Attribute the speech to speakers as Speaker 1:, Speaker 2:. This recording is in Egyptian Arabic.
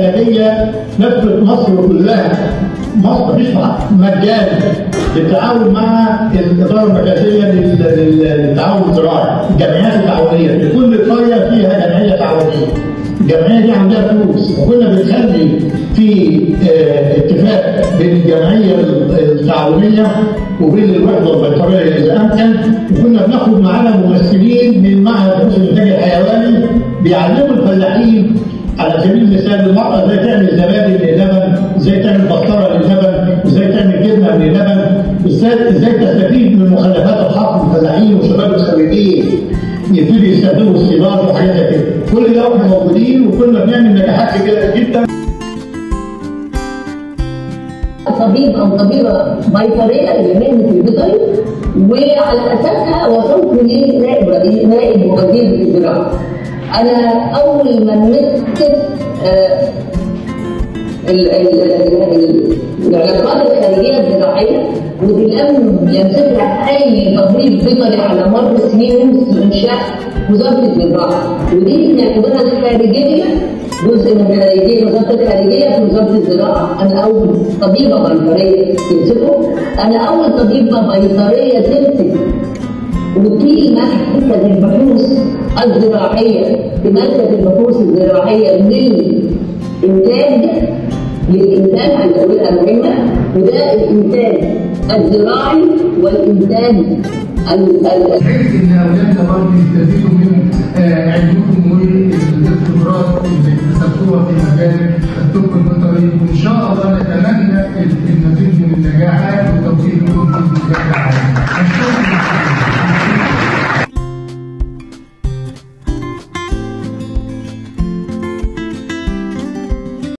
Speaker 1: المجاليه لفت مصر كلها مصر مفيش مجال للتعاون مع الاداره المركزيه لل- لل- للتعاون الزراعي، الجمعيات التعاونيه، في كل قريه فيها جمعيه تعاونيه. الجمعيه دي عندها فلوس وكنا بنخلي في آه، اتفاق بين الجمعيه التعاونيه وبين الوحده البيطريه اذا امكن وكنا بناخد معانا ممثلين من معهد بحوث الانتاج الحيواني بيعلموا الفلاحين على سبيل المثال المرأة ازاي تعمل زبادي من اللبن، ازاي تعمل بسطرة للبن، ازاي تعمل جبنة من اللبن، ازاي ازاي تستفيد من مخلفات الحقل الفلاحين وشباب الخريجين يبتدوا يستخدموا الصيدلة وحاجات زي كده. كل ده واحنا موجودين وكنا بنعمل نجاحات كبيرة جدا
Speaker 2: طبيب او طبيبه بيطريه لمهنه البيطري وعلى اساسها وصلت لنائب رئيس نائب وزير الزراعه. انا اول ما مسكت آه، ال- ال- ال- العلاقات الخارجيه الزراعيه ودي الامن يمسكها اي طبيب بيطري على مر السنين منذ انشاء وزاره الزراعه ودي بنعتبرها الخارجيه جزء من خارجيه وزاره الخارجيه في وزاره الزراعه انا اول طبيبه بيطريه تمسكه انا اول طبيبه بيطريه تمسك وفي مركز البحوث الزراعيه في مركز البحوث الزراعيه للانتاج للانتاج عايز اقولها مهمه وده الانتاج الزراعي والانتاج ال- ال-
Speaker 3: بحيث ان اولادنا برضه يستفيدوا من آه، علمكم والخبرات اللي اكتسبتوها في مجال الطب البيطري وان شاء الله نتمنى النتيجه